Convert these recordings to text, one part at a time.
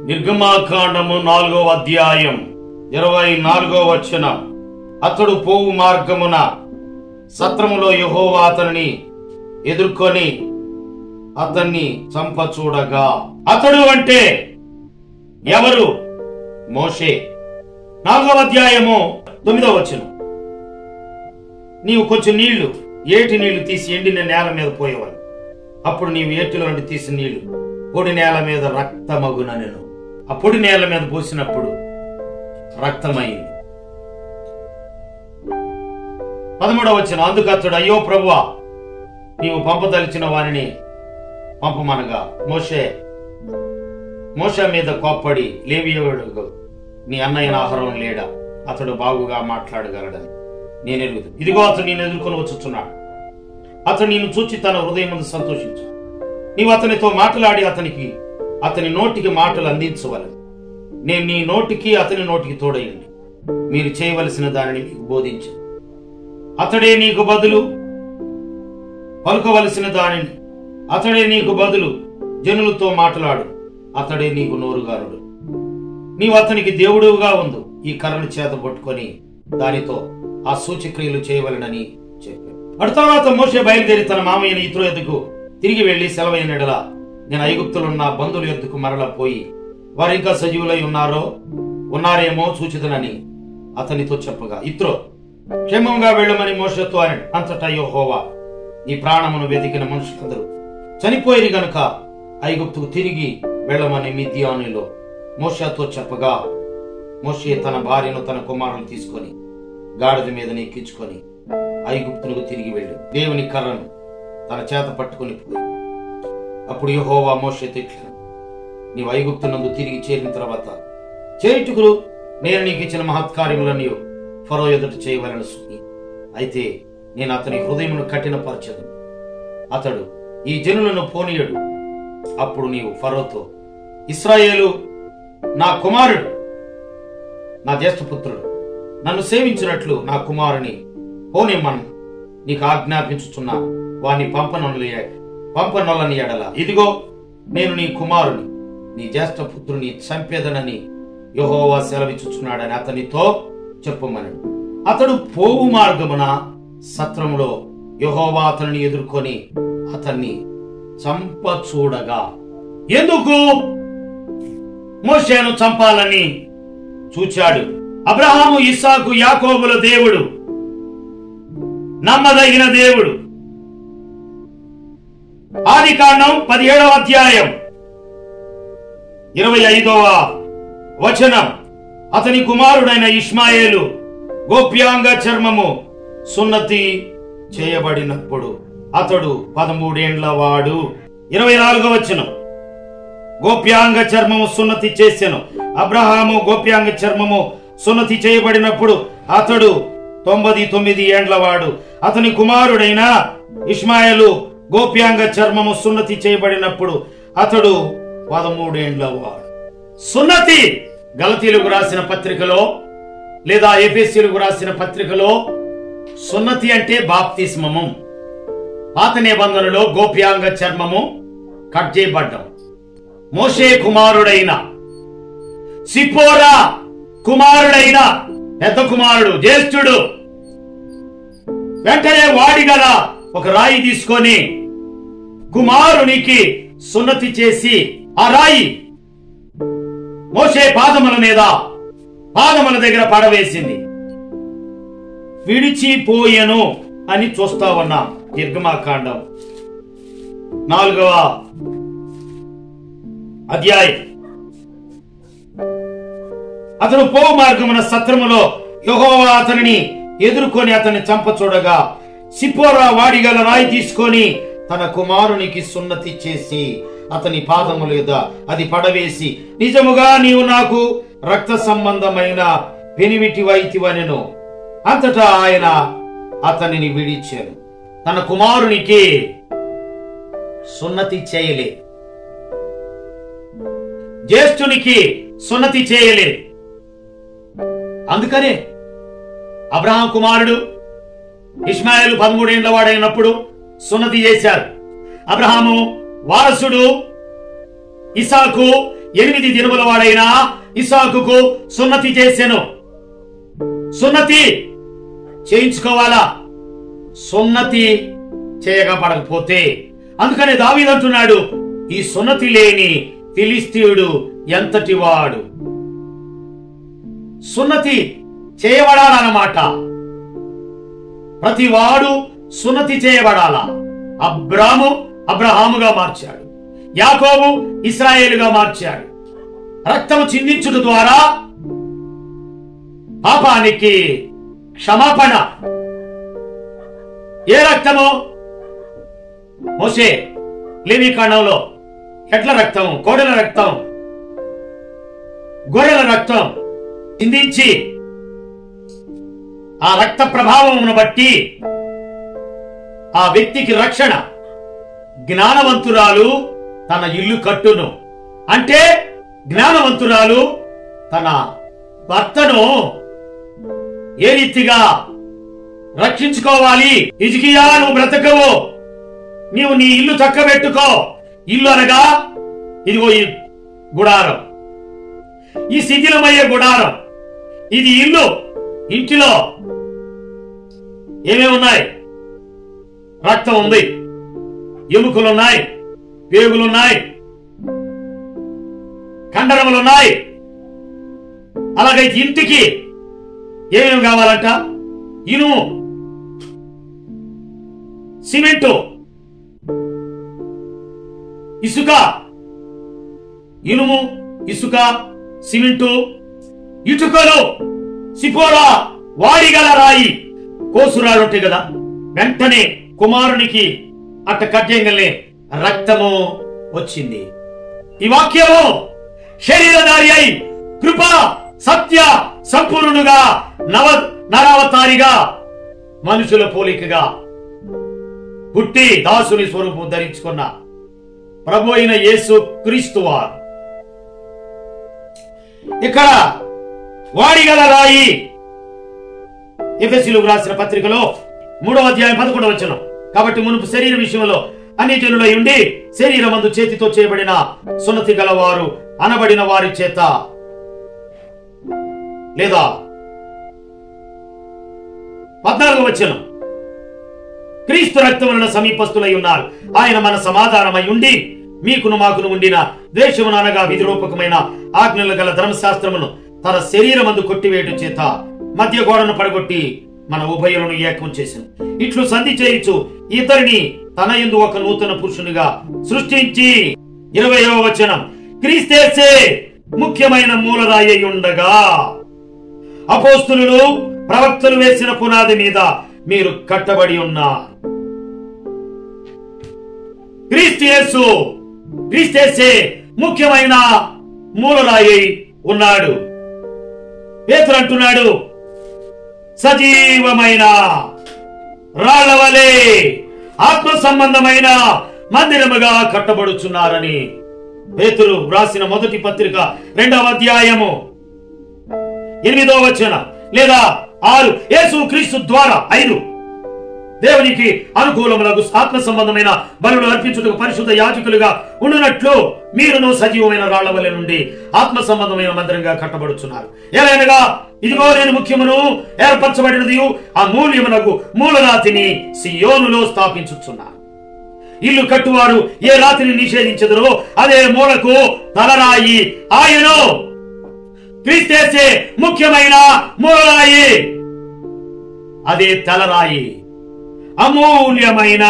నిర్గమాకాండము నాలుగో అధ్యాయం ఇరవై నాలుగో వచ్చిన అతడు పోవు మార్గమున సత్రములో యెహోవా అతనిని ఎదుర్కొని అతన్ని చంపచూడగా అతడు అంటే ఎవరు మోషే నాలుగవ అధ్యాయము తొమ్మిదవ వచనం నీవు కొంచెం నీళ్లు ఏటి నీళ్లు తీసి ఎండిన నేల మీద పోయేవాడు అప్పుడు నీవు ఏటిలో నుండి తీసిన నీళ్లు పొడి నేల మీద రక్తమగున నేను ఆ పొడి నేల మీద పోసినప్పుడు రక్తమైంది పదమూడవ వచ్చిన అందుకు అతడు అయ్యో ప్రభువా నీవు పంపదలిచిన వారిని పంపమనగా మోషే మోష మీద కోప్పడి లేవియడు నీ అన్నయ్య ఆహారం లేడా అతడు బాగుగా మాట్లాడగలడని నేను ఎరుగుదు ఇదిగో అతడు నేను ఎదుర్కొని వచ్చుచున్నాడు అతడు నేను చూచి తన హృదయం ముందు సంతోషించు నీవు అతనితో మాట్లాడి అతనికి అతని నోటికి మాటలు అందించవలను నేను నీ నోటికి అతని నోటికి తోడయండి మీరు చేయవలసిన దానిని మీకు బోధించు అతడే నీకు బదులు పలుకవలసిన దానిని అతడే నీకు బదులు జనులతో మాట్లాడు అతడే నీకు నోరుగారుడు నీవు అతనికి దేవుడుగా ఉండు ఈ కర్రను చేత పట్టుకొని దానితో ఆ సూచక్రియలు చేయవలనని చెప్పాడు అటు తర్వాత మోషే బయలుదేరి తన మామయ్యని ఇతరు ఎద్దుకు తిరిగి వెళ్లి సెలవైన ఎడల నేను ఐగుప్తులున్న బంధువుల ఎద్దుకు మరల పోయి వారు ఇంకా సజీవులై ఉన్నారో ఉన్నారేమో సూచితనని అతనితో చెప్పగా ఇత్రో క్షేమంగా వెళ్ళమని మోషతో అని అంతటా యెహోవా నీ ప్రాణమును వెతికిన మనుషులందరూ చనిపోయి గనుక ఐగుప్తుకు తిరిగి వెళ్ళమని మిద్యానులో మోషతో చెప్పగా మోషే తన భార్యను తన కుమారుని తీసుకొని గాడిద మీద ఎక్కించుకొని ఐగుప్తులకు తిరిగి వెళ్ళి దేవుని కర్రను తన చేత పట్టుకుని పోయి అప్పుడు యెహోవా మోషే తిట్లను నీవు ఐగుప్తునందు తిరిగి చేరిన తర్వాత చేయుటకులు నేను నీకు ఇచ్చిన మహత్కార్యములని ఫరో ఎదుట చేయవలని సుని అయితే నేను అతని హృదయమును కఠినపరచదు అతడు ఈ జనులను పోనీయడు అప్పుడు నీవు ఫరోతో ఇస్రాయేలు నా కుమారుడు నా జ్యేష్ఠపుత్రుడు నన్ను సేవించినట్లు నా కుమారుని పోనిమ్మను నీకు ఆజ్ఞాపించుచున్నా వాని పంపనొల్లి పంపనొల్లని ఎడల ఇదిగో నేను నీ కుమారుని నీ జ్యేష్ఠపుత్రుని చంపేదనని యెహోవా సెలవిచ్చుచున్నాడని అతనితో చెప్పమని అతడు పోవు మార్గమున సత్రములో యెహోవా అతనిని ఎదుర్కొని అతన్ని చంప చూడగా ఎందుకు మోషేను చంపాలని చూచాడు అబ్రహాము ఇస్సాకు యాకోబుల దేవుడు నమ్మదగిన దేవుడు ఆది కాండం పదిహేడవ అధ్యాయం ఇరవై ఐదవ వచనం అతని కుమారుడైన ఇష్మాయేలు గోప్యాంగ చర్మము సున్నతి చేయబడినప్పుడు అతడు పదమూడేండ్ల వాడు ఇరవై నాలుగవ వచనం గోప్యాంగ చర్మము సున్నతి చేసెను అబ్రహాము గోప్యాంగ చర్మము సున్నతి చేయబడినప్పుడు అతడు తొంభది తొమ్మిది ఏండ్లవాడు అతని కుమారుడైన ఇస్మాయిలు గోప్యాంగ చర్మము సున్నతి చేయబడినప్పుడు అతడు పదమూడేండ్లవాడు సున్నతి గలతీలకు రాసిన పత్రికలో లేదా ఎఫెసీలకు రాసిన పత్రికలో సున్నతి అంటే బాప్తిస్మము పాత నిబంధనలో గోప్యాంగ చర్మము కట్ చేయబడ్డం మోషే కుమారుడైన సిపోరా కుమారుడైన పెద్ద కుమారుడు జ్యేష్ఠుడు వెంటనే వాడి గల ఒక రాయి తీసుకొని కుమారునికి సున్నతి చేసి ఆ రాయి మోసే పాదముల మీద పాదముల దగ్గర పడవేసింది విడిచిపోయెను అని చూస్తా ఉన్నాం నిర్గమాకాండం నాలుగవ అధ్యాయం అతను పో మార్గమున సత్రములో యెహోవా అతనిని ఎదుర్కొని అతన్ని చంప చూడగా సిపోరా వాడిగల రాయి తీసుకొని తన కుమారునికి సున్నతి చేసి అతని పాదముల మీద అది పడవేసి నిజముగా నీవు నాకు రక్త సంబంధమైన పెనివిటి వైతివనెను అంతటా ఆయన అతనిని విడిచాను తన కుమారునికి సున్నతి చేయలేదు జ్యేష్ఠునికి సున్నతి చేయలేదు అందుకనే అబ్రహాం కుమారుడు ఇస్మాయిల్ పదమూడేళ్ల వాడైనప్పుడు సున్నతి చేశారు అబ్రహాము వారసుడు ఇసాకు ఎనిమిది దినముల వాడైన ఇసాకుకు సున్నతి చేసెను సున్నతి చేయించుకోవాలా సున్నతి చేయకపడకపోతే అందుకనే దావీదంటున్నాడు ఈ సున్నతి లేని ఫిలిస్తీయుడు ఎంతటి వాడు సున్నతి చేయబడాలన్నమాట ప్రతి వాడు సున్నతి చేయబడాలా అబ్రాము అబ్రహాముగా మార్చాడు యాకోబు ఇస్రాయేలుగా మార్చాడు రక్తము చిందించుట ద్వారా పాపానికి క్షమాపణ ఏ రక్తము మోసే లేవి కాండంలో ఎడ్ల రక్తం కోడెల రక్తం గొర్రెల రక్తం చిందించి ఆ రక్త ప్రభావమును బట్టి ఆ వ్యక్తికి రక్షణ జ్ఞానవంతురాలు తన ఇల్లు కట్టును అంటే జ్ఞానవంతురాలు తన భర్తను ఏ రీతిగా రక్షించుకోవాలి ఇజికియా నువ్వు బ్రతకవు నీవు నీ ఇల్లు చక్కబెట్టుకో ఇల్లు అనగా ఇదిగో ఈ గుడారం ఈ శిథిలమయ్యే గుడారం ఇది ఇల్లు ఇంటిలో ఏమేమి ఉన్నాయి రక్తం ఉంది ఎముకలున్నాయి పేగులున్నాయి కండరములున్నాయి అలాగే ఇంటికి ఏమేమి కావాలంట ఇనుము సిమెంటు ఇసుక ఇనుము ఇసుక సిమెంటు ఇటుకలు సిపోరా వాడిగల రాయి కోసురాలు ఉంటాయి కదా వెంటనే కుమారునికి అట్ట కట్టేయగలే రక్తము వచ్చింది ఈ వాక్యము శరీరధారి అయి కృప సత్య సంపూర్ణుడుగా నవ నరావతారిగా మనుషుల పోలికగా పుట్టి దాసుని స్వరూపం ధరించుకున్న ప్రభు అయిన యేసు క్రీస్తు వారు ఇక్కడ వాడిగల రాయి ఎఫెసీలకు రాసిన పత్రికలో మూడవ అధ్యాయం పదకొండవ వచనం కాబట్టి మునుపు శరీర విషయంలో అన్ని జనులై ఉండి శరీరమందు చేతితో చేయబడిన సున్నతి గలవారు అనబడిన వారి చేత లేదా పద్నాలుగు వచనం క్రీస్తు రక్తం వలన సమీపస్తులై ఉన్నారు ఆయన మన సమాధానమై ఉండి మీకును మాకును ఉండిన ద్వేషమును అనగా విధిరూపకమైన ఆజ్ఞలు గల ధర్మశాస్త్రమును తన శరీరమందు కొట్టివేయటం చేత మధ్య గోడను పడగొట్టి మన ఉభయులను ఏకం చేసింది ఇట్లు సంధి చేయించు ఇతరిని తన ఎందు ఒక నూతన పురుషునిగా సృష్టించి ఇరవయవ వచనం క్రీస్తేసే ముఖ్యమైన మూలరాయి ఉండగా అపోస్తులు ప్రవక్తలు వేసిన పునాది మీద మీరు కట్టబడి ఉన్నారు క్రీస్తు క్రీస్తేసే ముఖ్యమైన మూలరాయి ఉన్నాడు పేతురు అంటున్నాడు సజీవమైన రాళ్ల వలె ఆత్మ సంబంధమైన మందిరముగా కట్టబడుచున్నారని పేతురు వ్రాసిన మొదటి పత్రిక రెండవ అధ్యాయము ఎనిమిదో వచన లేదా ఆరు యేసు క్రీస్తు ద్వారా ఐదు దేవునికి అనుకూలములకు ఆత్మ సంబంధమైన బలులు అర్పించుటకు పరిశుద్ధ యాజకులుగా ఉండునట్లు మీరును సజీవమైన రాళ్ల వలె నుండి ఆత్మ సంబంధమైన మందిరంగా కట్టబడుచున్నారు ఎలాగనగా ఇదిగో నేను ముఖ్యమును ఏర్పరచబడినది ఆ మూల్యమునకు మూలరాతిని సియోనులో స్థాపించుచున్నాను ఇల్లు కట్టువారు ఏ రాతిని నిషేధించదురో అదే మూలకు తలరాయి ఆయను క్రీస్తేసే ముఖ్యమైన మూలరాయి అదే తలరాయి అమూల్యమైన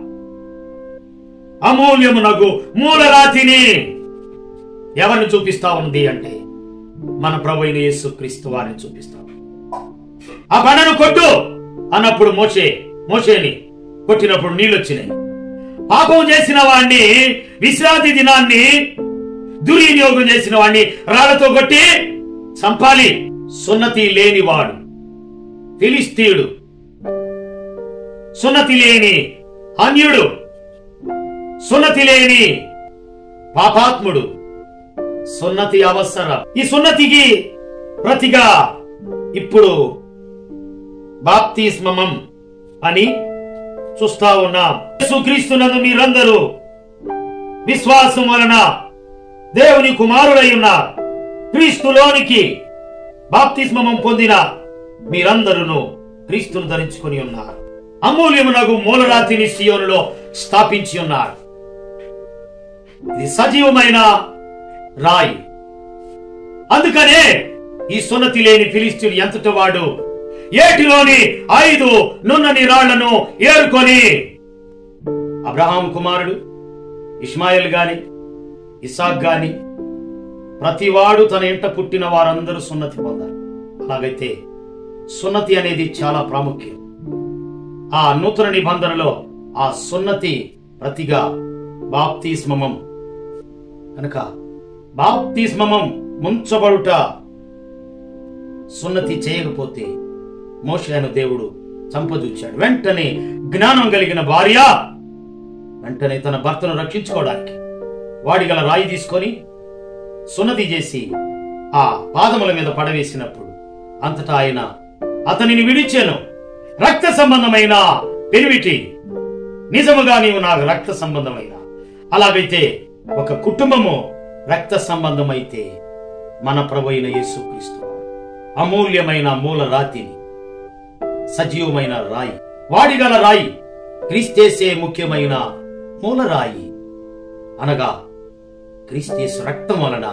అమూల్యమునకు మూలరాతిని ఎవరిని చూపిస్తా ఉంది అంటే మన ప్రభు అయిన యేసు క్రీస్తు వారిని చూపిస్తా ఉంది. ఆ బండను కొట్టు అన్నప్పుడు మోసే మోసేని కొట్టినప్పుడు నీళ్ళు వచ్చినాయి పాపం చేసిన వాణ్ణి విశ్రాంతి దినాన్ని దుర్వినియోగం చేసిన వాణ్ణి రాళ్లతో కొట్టి చంపాలి సున్నతి లేనివాడు ఫిలిస్తీయుడు సున్నతి లేని అన్యుడు సున్నతి లేని పాపాత్ముడు సున్నతి అవసరం ఈ సున్నతికి ప్రతిగా ఇప్పుడు బాప్తిస్మమం అని చూస్తా ఉన్నాం యేసుక్రీస్తునందు మీరందరూ విశ్వాసం వలన దేవుని కుమారులై ఉన్నారు క్రీస్తులోనికి బాప్తిస్మం పొందిన మీరందరూ క్రీస్తును ధరించుకొని ఉన్నారు అమూల్యమునగు మూలరాతిని సియోనులో స్థాపించి ఉన్నారు ఇది సజీవమైన రాయి అందుకనే ఈ సున్నతి లేని ఫిలిస్తీన్ ఎంతటి వాడు ఏటిలోని ఐదు నున్నని రాళ్లను ఏరుకొని అబ్రహాం కుమారుడు ఇస్మాయిల్ గాని ఇసాక్ గాని ప్రతివాడు తన ఇంట పుట్టిన వారందరూ సున్నతి పొందారు అలాగైతే సున్నతి అనేది చాలా ప్రాముఖ్యం ఆ నూతన నిబంధనలో ఆ సున్నతి ప్రతిగా బాప్తిస్మమం కనుక బాప్తిస్మమం ముంచబడుట సున్నతి చేయకపోతే మోషేను దేవుడు చంపదూచాడు వెంటనే జ్ఞానం కలిగిన భార్య వెంటనే తన భర్తను రక్షించుకోవడానికి వాడి గల రాయి తీసుకొని సున్నతి చేసి ఆ పాదముల మీద పడవేసినప్పుడు అంతటా ఆయన అతనిని విడిచాను రక్త సంబంధమైన పెనివిటి నిజముగా నీవు నాకు రక్త సంబంధమైన అలాగైతే ఒక కుటుంబము రక్త సంబంధమైతే మన ప్రభు అయిన యేసుక్రీస్తు అమూల్యమైన మూల రాతిని సజీవమైన రాయి వాడిగల రాయి క్రీస్తేసే ముఖ్యమైన మూల రాయి అనగా క్రీస్తేసు రక్తం వలన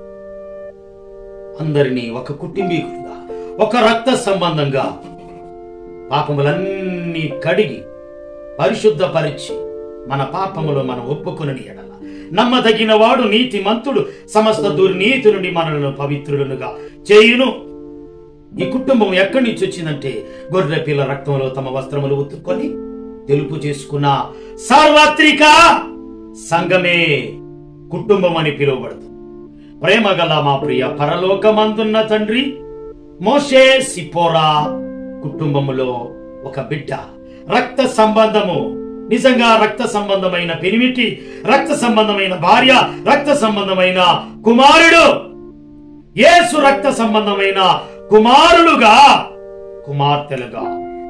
అందరినీ ఒక కుటుంబీకులుగా ఒక రక్త సంబంధంగా పాపములన్నీ కడిగి పరిశుద్ధపరిచి మన పాపములు మనం ఒప్పుకుని ఎడల నమ్మదగిన వాడు నీతిమంతుడు సమస్త దుర్నీతి నుండి మనలను పవిత్రులనుగా చేయును ఈ కుటుంబం ఎక్కడి నుంచి వచ్చిందంటే గొర్రె పిల్ల రక్తంలో తమ వస్త్రములు ఉతుక్కొని తెలుపు చేసుకున్న సార్వత్రిక సంఘమే కుటుంబం అని పిలువబడుతుంది ప్రేమ గల మా ప్రియ పరలోకమందున్న తండ్రి మోషే సిపోరా కుటుంబములో ఒక బిడ్డ రక్త సంబంధము నిజంగా రక్త సంబంధమైన పెనిమిటి రక్త సంబంధమైన భార్య రక్త సంబంధమైన కుమారుడు యేసు రక్త సంబంధమైన కుమారులుగా కుమార్తెలుగా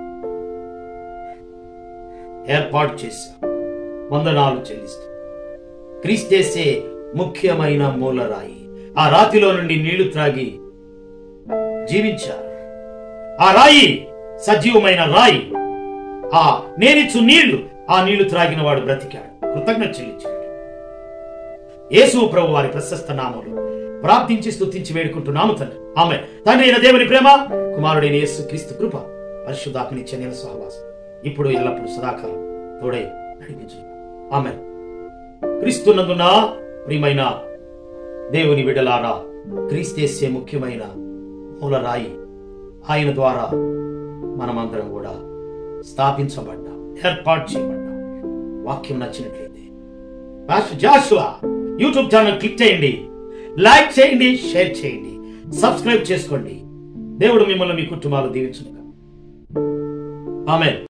ఏర్పాటు చేశాం వందనాలు చెల్లిస్తాం క్రీస్తేసే ముఖ్యమైన మూలరాయి ఆ రాతిలో నుండి నీళ్లు త్రాగి జీవించారు ఆ రాయి సజీవమైన రాయి ఆ నేనిచ్చు నీళ్లు ఆ నీళ్లు త్రాగిన వాడు బ్రతికాడు కృతజ్ఞత చెల్లించాడు యేసు ప్రభు వారి ప్రశస్త నామములు ప్రార్థించి స్తుతించి వేడుకుంటున్నాము తండ్రి ఆమె తండ్రి అయిన దేవుని ప్రేమ కుమారుడైన యేసు క్రీస్తు కృప పరిశుద్ధాత్మని చెన్నెల సహవాసం ఇప్పుడు ఎల్లప్పుడు సదాకాలం తోడై నడిపించు ఆమె క్రీస్తునందున ప్రియమైన దేవుని విడలారా క్రీస్తేసే ముఖ్యమైన మూలరాయి ఆయన ద్వారా మనమందరం కూడా స్థాపించబడ్డాం ఏర్పాటు చేయబడ్డాం వాక్యం నచ్చినట్లయితే pastor Joshua YouTube channel click చేయండి లైక్ చేయండి షేర్ చేయండి సబ్స్క్రైబ్ చేసుకోండి దేవుడు మిమ్మల్ని మీ కుటుంబాలు దీవించునుగా ఆమె